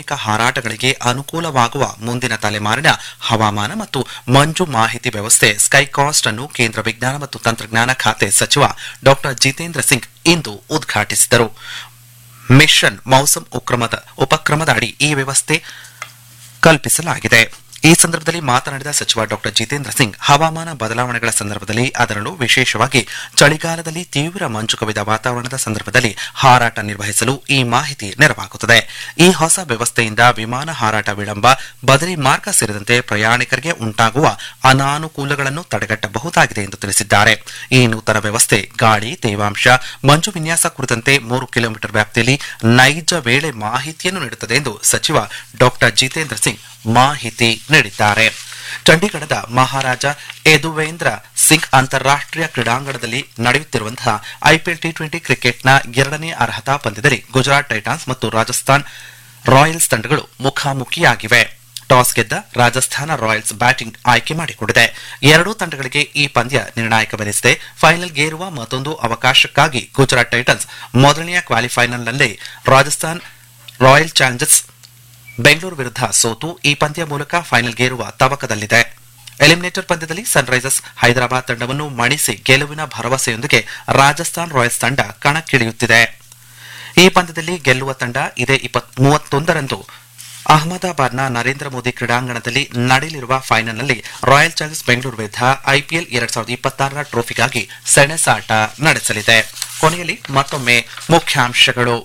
ಆಧುನಿಕ ಹಾರಾಟಗಳಿಗೆ ಅನುಕೂಲವಾಗುವ ಮುಂದಿನ ತಲೆಮಾರಿನ ಹವಾಮಾನ ಮತ್ತು ಮಂಜು ಮಾಹಿತಿ ವ್ಯವಸ್ಥೆ ಸ್ಕೈಕಾಸ್ಟ್ ಅನ್ನು ಕೇಂದ್ರ ವಿಜ್ಞಾನ ಮತ್ತು ತಂತ್ರಜ್ಞಾನ ಖಾತೆ ಸಚಿವ ಡಾ ಜಿತೇಂದ್ರ ಸಿಂಗ್ ಇಂದು ಉದ್ಘಾಟಿಸಿದರು ಮಿಷನ್ ಮೌಸಮ್ ಉಕ್ರಮದ ಉಪಕ್ರಮದ ಅಡಿ ಈ ವ್ಯವಸ್ಥೆ ಕಲ್ಪಿಸಲಾಗಿದೆ ಈ ಸಂದರ್ಭದಲ್ಲಿ ಮಾತನಾಡಿದ ಸಚಿವ ಡಾ ಜಿತೇಂದ್ರ ಸಿಂಗ್ ಹವಾಮಾನ ಬದಲಾವಣೆಗಳ ಸಂದರ್ಭದಲ್ಲಿ ಅದರಲ್ಲೂ ವಿಶೇಷವಾಗಿ ಚಳಿಗಾಲದಲ್ಲಿ ತೀವ್ರ ಮಂಜು ಕವಿದ ವಾತಾವರಣದ ಸಂದರ್ಭದಲ್ಲಿ ಹಾರಾಟ ನಿರ್ವಹಿಸಲು ಈ ಮಾಹಿತಿ ನೆರವಾಗುತ್ತದೆ ಈ ಹೊಸ ವ್ಯವಸ್ಥೆಯಿಂದ ವಿಮಾನ ಹಾರಾಟ ವಿಳಂಬ ಬದಲಿ ಮಾರ್ಗ ಸೇರಿದಂತೆ ಪ್ರಯಾಣಿಕರಿಗೆ ಉಂಟಾಗುವ ಅನಾನುಕೂಲಗಳನ್ನು ತಡೆಗಟ್ಟಬಹುದಾಗಿದೆ ಎಂದು ತಿಳಿಸಿದ್ದಾರೆ ಈ ನೂತನ ವ್ಯವಸ್ಥೆ ಗಾಳಿ ತೇವಾಂಶ ಮಂಜು ವಿನ್ಯಾಸ ಕುರಿತಂತೆ ಮೂರು ಕಿಲೋಮೀಟರ್ ವ್ಯಾಪ್ತಿಯಲ್ಲಿ ನೈಜ ವೇಳೆ ಮಾಹಿತಿಯನ್ನು ನೀಡುತ್ತದೆ ಎಂದು ಸಚಿವ ಡಾ ಜಿತೇಂದ್ರ ಸಿಂಗ್ ಮಾಹಿತಿ ನೀಡಿದ್ದಾರೆ ಚಂಡೀಗಢದ ಮಹಾರಾಜ ಯದುವೇಂದ್ರ ಸಿಂಗ್ ಅಂತಾರಾಷ್ಟೀಯ ಕ್ರೀಡಾಂಗಣದಲ್ಲಿ ನಡೆಯುತ್ತಿರುವಂತಹ ಐಪಿಎಲ್ ಟಿ ಟ್ವೆಂಟಿ ಕ್ರಿಕೆಟ್ನ ಎರಡನೇ ಅರ್ಹತಾ ಪಂದ್ಯದಲ್ಲಿ ಗುಜರಾತ್ ಟೈಟಾನ್ಸ್ ಮತ್ತು ರಾಜಸ್ಥಾನ್ ರಾಯಲ್ಸ್ ತಂಡಗಳು ಮುಖಾಮುಖಿಯಾಗಿವೆ ಟಾಸ್ ಗೆದ್ದ ರಾಜಸ್ಥಾನ ರಾಯಲ್ಸ್ ಬ್ಯಾಟಿಂಗ್ ಆಯ್ಕೆ ಮಾಡಿಕೊಂಡಿದೆ ಎರಡೂ ತಂಡಗಳಿಗೆ ಈ ಪಂದ್ಯ ನಿರ್ಣಾಯಕವೆನಿಸಿದೆ ಫೈನಲ್ಗೇರುವ ಮತ್ತೊಂದು ಅವಕಾಶಕ್ಕಾಗಿ ಗುಜರಾತ್ ಟೈಟನ್ಸ್ ಮೊದಲನೆಯ ಕ್ವಾಲಿಫೈನಲ್ನಲ್ಲಿ ರಾಜಸ್ಥಾನ್ ರಾಯಲ್ ಚಾಲೆಂಜರ್ಸ್ ಬೆಂಗಳೂರು ವಿರುದ್ಧ ಸೋತು ಈ ಪಂದ್ಯ ಮೂಲಕ ಫೈನಲ್ಗೇರುವ ತವಕದಲ್ಲಿದೆ ಎಲಿಮಿನೇಟರ್ ಪಂದ್ಯದಲ್ಲಿ ಸನ್ರೈಸರ್ಸ್ ಹೈದರಾಬಾದ್ ತಂಡವನ್ನು ಮಣಿಸಿ ಗೆಲುವಿನ ಭರವಸೆಯೊಂದಿಗೆ ರಾಜಸ್ಥಾನ್ ರಾಯಲ್ಸ್ ತಂಡ ಕಣಕ್ಕಿಳಿಯುತ್ತಿದೆ ಈ ಪಂದ್ಯದಲ್ಲಿ ಗೆಲ್ಲುವ ತಂಡ ಇದೇ ಮೂವತ್ತೊಂದರಂದು ಅಹಮದಾಬಾದ್ನ ನರೇಂದ್ರ ಮೋದಿ ಕ್ರೀಡಾಂಗಣದಲ್ಲಿ ನಡೆಯಲಿರುವ ಫೈನಲ್ನಲ್ಲಿ ರಾಯಲ್ ಚಾಲೆಂಜರ್ಸ್ ಬೆಂಗಳೂರು ವಿರುದ್ಧ ಐಪಿಎಲ್ ಎರಡ್ ಸಾವಿರದ ಇಪ್ಪತ್ತಾರರ ಟ್ರೋಫಿಗಾಗಿ ಸೆಣಸಾಟ ನಡೆಸಲಿದೆ ಕೊನೆಯಲ್ಲಿ ಮತ್ತೊಮ್ಮೆ ಮುಖ್ಯಾಂಶಗಳು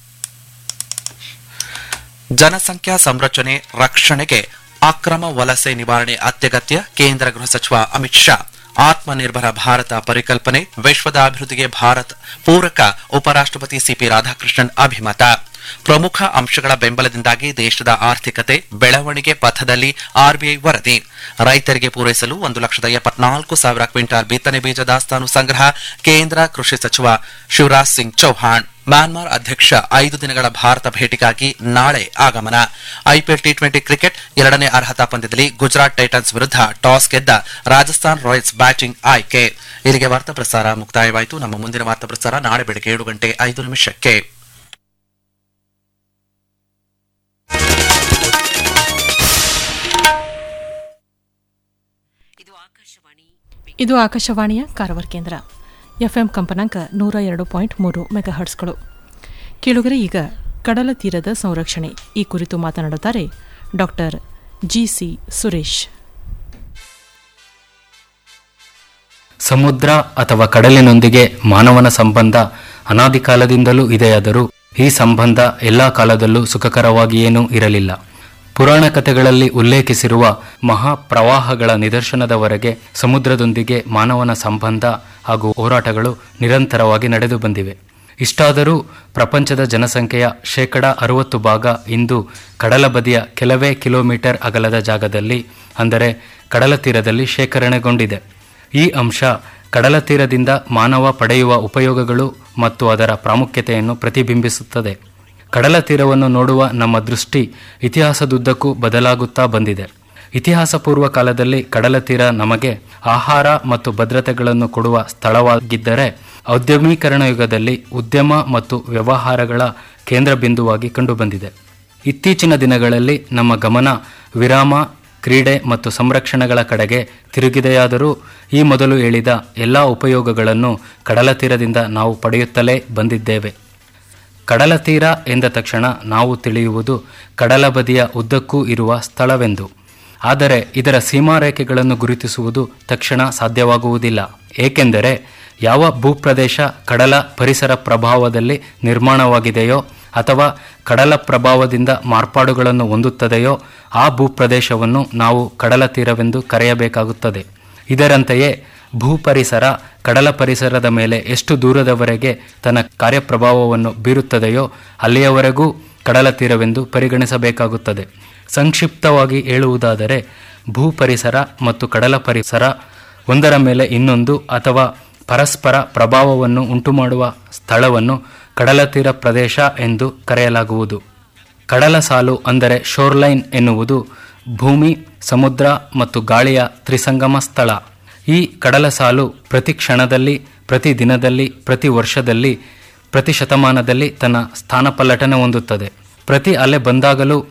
ಜನಸಂಖ್ಯಾ ಸಂರಚನೆ ರಕ್ಷಣೆಗೆ ಅಕ್ರಮ ವಲಸೆ ನಿವಾರಣೆ ಅತ್ಯಗತ್ಯ ಕೇಂದ್ರ ಗೃಹ ಸಚಿವ ಅಮಿತ್ ಶಾ ಆತ್ಮನಿರ್ಭರ ಭಾರತ ಪರಿಕಲ್ಪನೆ ವಿಶ್ವದ ಅಭಿವೃದ್ಧಿಗೆ ಭಾರತ್ ಪೂರಕ ಉಪರಾಷ್ಟಪತಿ ಸಿಪಿ ರಾಧಾಕೃಷ್ಣನ್ ಅಭಿಮತ ಪ್ರಮುಖ ಅಂಶಗಳ ಬೆಂಬಲದಿಂದಾಗಿ ದೇಶದ ಆರ್ಥಿಕತೆ ಬೆಳವಣಿಗೆ ಪಥದಲ್ಲಿ ಆರ್ಬಿಐ ವರದಿ ರೈತರಿಗೆ ಪೂರೈಸಲು ಒಂದು ಲಕ್ಷದ ಎಪ್ಪತ್ನಾಲ್ಕು ಸಾವಿರ ಕ್ವಿಂಟಾಲ್ ಬಿತ್ತನೆ ಬೀಜ ದಾಸ್ತಾನು ಸಂಗ್ರಹ ಕೇಂದ್ರ ಕೃಷಿ ಸಚಿವ ಶಿವರಾಜ್ ಸಿಂಗ್ ಚೌಹಾಣ್ ಮ್ಯಾನ್ಮಾರ್ ಅಧ್ಯಕ್ಷ ಐದು ದಿನಗಳ ಭಾರತ ಭೇಟಿಗಾಗಿ ನಾಳೆ ಆಗಮನ ಐಪಿಎಲ್ ಟಿ ಟ್ವೆಂಟಿ ಕ್ರಿಕೆಟ್ ಎರಡನೇ ಅರ್ಹತಾ ಪಂದ್ಯದಲ್ಲಿ ಗುಜರಾತ್ ಟೈಟನ್ಸ್ ವಿರುದ್ಧ ಟಾಸ್ ಗೆದ್ದ ರಾಜಸ್ಥಾನ್ ರಾಯಲ್ಸ್ ಬ್ಯಾಟಿಂಗ್ ಆಯ್ಕೆ ಇಲ್ಲಿಗೆ ವಾರ್ತಾ ಪ್ರಸಾರ ಮುಕ್ತಾಯವಾಯಿತು ನಮ್ಮ ಮುಂದಿನ ವಾರ್ತಾ ಪ್ರಸಾರ ನಾಳೆ ಬೆಳಗ್ಗೆ ಏಳು ಗಂಟೆ ಐದು ನಿಮಿಷಕ್ಕೆ ಇದು ಆಕಾಶವಾಣಿಯ ಕಾರವಾರ ಕೇಂದ್ರ ಎಫ್ಎಂ ಕಂಪನಾಂಕ ನೂರ ಎರಡು ಪಾಯಿಂಟ್ ಮೂರು ಮೆಗಾಹರ್ಟ್ಸ್ಗಳು ಕೇಳುಗರೆ ಈಗ ಕಡಲ ತೀರದ ಸಂರಕ್ಷಣೆ ಈ ಕುರಿತು ಮಾತನಾಡುತ್ತಾರೆ ಡಾಕ್ಟರ್ ಜಿಸಿ ಸುರೇಶ್ ಸಮುದ್ರ ಅಥವಾ ಕಡಲಿನೊಂದಿಗೆ ಮಾನವನ ಸಂಬಂಧ ಅನಾದಿ ಕಾಲದಿಂದಲೂ ಇದೆಯಾದರೂ ಈ ಸಂಬಂಧ ಎಲ್ಲಾ ಕಾಲದಲ್ಲೂ ಸುಖಕರವಾಗಿಯೇನೂ ಇರಲಿಲ್ಲ ಪುರಾಣ ಕಥೆಗಳಲ್ಲಿ ಉಲ್ಲೇಖಿಸಿರುವ ಮಹಾಪ್ರವಾಹಗಳ ನಿದರ್ಶನದವರೆಗೆ ಸಮುದ್ರದೊಂದಿಗೆ ಮಾನವನ ಸಂಬಂಧ ಹಾಗೂ ಹೋರಾಟಗಳು ನಿರಂತರವಾಗಿ ನಡೆದು ಬಂದಿವೆ ಇಷ್ಟಾದರೂ ಪ್ರಪಂಚದ ಜನಸಂಖ್ಯೆಯ ಶೇಕಡ ಅರವತ್ತು ಭಾಗ ಇಂದು ಕಡಲ ಬದಿಯ ಕೆಲವೇ ಕಿಲೋಮೀಟರ್ ಅಗಲದ ಜಾಗದಲ್ಲಿ ಅಂದರೆ ಕಡಲ ತೀರದಲ್ಲಿ ಶೇಖರಣೆಗೊಂಡಿದೆ ಈ ಅಂಶ ಕಡಲ ತೀರದಿಂದ ಮಾನವ ಪಡೆಯುವ ಉಪಯೋಗಗಳು ಮತ್ತು ಅದರ ಪ್ರಾಮುಖ್ಯತೆಯನ್ನು ಪ್ರತಿಬಿಂಬಿಸುತ್ತದೆ ಕಡಲ ತೀರವನ್ನು ನೋಡುವ ನಮ್ಮ ದೃಷ್ಟಿ ಇತಿಹಾಸದುದ್ದಕ್ಕೂ ಬದಲಾಗುತ್ತಾ ಬಂದಿದೆ ಇತಿಹಾಸ ಪೂರ್ವ ಕಾಲದಲ್ಲಿ ಕಡಲ ತೀರ ನಮಗೆ ಆಹಾರ ಮತ್ತು ಭದ್ರತೆಗಳನ್ನು ಕೊಡುವ ಸ್ಥಳವಾಗಿದ್ದರೆ ಔದ್ಯಮೀಕರಣ ಯುಗದಲ್ಲಿ ಉದ್ಯಮ ಮತ್ತು ವ್ಯವಹಾರಗಳ ಕೇಂದ್ರ ಬಿಂದುವಾಗಿ ಕಂಡುಬಂದಿದೆ ಇತ್ತೀಚಿನ ದಿನಗಳಲ್ಲಿ ನಮ್ಮ ಗಮನ ವಿರಾಮ ಕ್ರೀಡೆ ಮತ್ತು ಸಂರಕ್ಷಣೆಗಳ ಕಡೆಗೆ ತಿರುಗಿದೆಯಾದರೂ ಈ ಮೊದಲು ಹೇಳಿದ ಎಲ್ಲ ಉಪಯೋಗಗಳನ್ನು ಕಡಲ ತೀರದಿಂದ ನಾವು ಪಡೆಯುತ್ತಲೇ ಬಂದಿದ್ದೇವೆ ಕಡಲ ತೀರ ಎಂದ ತಕ್ಷಣ ನಾವು ತಿಳಿಯುವುದು ಕಡಲ ಬದಿಯ ಉದ್ದಕ್ಕೂ ಇರುವ ಸ್ಥಳವೆಂದು ಆದರೆ ಇದರ ಸೀಮಾರೇಖೆಗಳನ್ನು ಗುರುತಿಸುವುದು ತಕ್ಷಣ ಸಾಧ್ಯವಾಗುವುದಿಲ್ಲ ಏಕೆಂದರೆ ಯಾವ ಭೂಪ್ರದೇಶ ಕಡಲ ಪರಿಸರ ಪ್ರಭಾವದಲ್ಲಿ ನಿರ್ಮಾಣವಾಗಿದೆಯೋ ಅಥವಾ ಕಡಲ ಪ್ರಭಾವದಿಂದ ಮಾರ್ಪಾಡುಗಳನ್ನು ಹೊಂದುತ್ತದೆಯೋ ಆ ಭೂಪ್ರದೇಶವನ್ನು ನಾವು ಕಡಲ ತೀರವೆಂದು ಕರೆಯಬೇಕಾಗುತ್ತದೆ ಇದರಂತೆಯೇ ಭೂಪರಿಸರ ಕಡಲ ಪರಿಸರದ ಮೇಲೆ ಎಷ್ಟು ದೂರದವರೆಗೆ ತನ್ನ ಕಾರ್ಯಪ್ರಭಾವವನ್ನು ಬೀರುತ್ತದೆಯೋ ಅಲ್ಲಿಯವರೆಗೂ ಕಡಲ ತೀರವೆಂದು ಪರಿಗಣಿಸಬೇಕಾಗುತ್ತದೆ ಸಂಕ್ಷಿಪ್ತವಾಗಿ ಹೇಳುವುದಾದರೆ ಭೂಪರಿಸರ ಮತ್ತು ಕಡಲ ಪರಿಸರ ಒಂದರ ಮೇಲೆ ಇನ್ನೊಂದು ಅಥವಾ ಪರಸ್ಪರ ಪ್ರಭಾವವನ್ನು ಉಂಟುಮಾಡುವ ಸ್ಥಳವನ್ನು ಕಡಲ ತೀರ ಪ್ರದೇಶ ಎಂದು ಕರೆಯಲಾಗುವುದು ಕಡಲ ಸಾಲು ಅಂದರೆ ಶೋರ್ಲೈನ್ ಎನ್ನುವುದು ಭೂಮಿ ಸಮುದ್ರ ಮತ್ತು ಗಾಳಿಯ ತ್ರಿಸಂಗಮ ಸ್ಥಳ ಈ ಕಡಲ ಸಾಲು ಪ್ರತಿ ಕ್ಷಣದಲ್ಲಿ ಪ್ರತಿ ದಿನದಲ್ಲಿ ಪ್ರತಿ ವರ್ಷದಲ್ಲಿ ಪ್ರತಿ ಶತಮಾನದಲ್ಲಿ ತನ್ನ ಸ್ಥಾನಪಲ್ಲಟನೆ ಹೊಂದುತ್ತದೆ ಪ್ರತಿ ಅಲೆ ಬಂದಾಗಲೂ